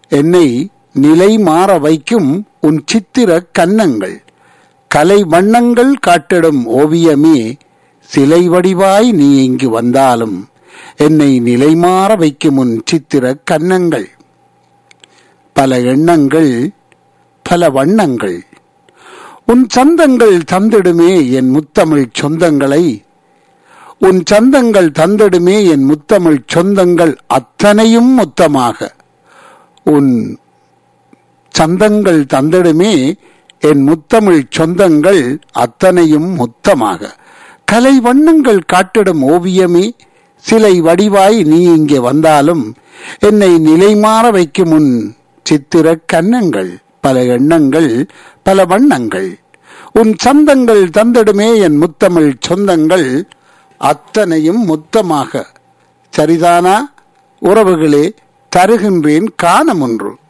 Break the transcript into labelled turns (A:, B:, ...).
A: என்னை நிலை மாற வைக்கும் உன் சித்திர கன்னங்கள் கலை வண்ணங்கள் காட்டிடும் ஓவியமே சிலை வடிவாய் நீ இங்கு வந்தாலும் என்னை நிலைமாற வைக்கும் உன் சித்திர கன்னங்கள் பல எண்ணங்கள் பல வண்ணங்கள் உன் சந்தங்கள் தந்திடுமே என் முத்தமிழ் சொந்தங்களை உன் சந்தங்கள் தந்திடுமே என் முத்தமிழ் சொந்தங்கள் அத்தனையும் மொத்தமாக உன் சந்தங்கள் தந்திடுமே என் முத்தமிழ் சொந்தங்கள் அத்தனையும் மொத்தமாக கலை வண்ணங்கள் காட்டிடும் ஓவியமே சிலை வடிவாய் நீ இங்கே வந்தாலும் என்னை நிலைமாற வைக்கும் உன் சித்திர கன்னங்கள் பல எண்ணங்கள் பல வண்ணங்கள் உன் சந்தங்கள் தந்திடுமே என் முத்தமிழ் சொந்தங்கள் அத்தனையும் மொத்தமாக சரிதானா உறவுகளே தருகின்றேன் காணம் ஒன்று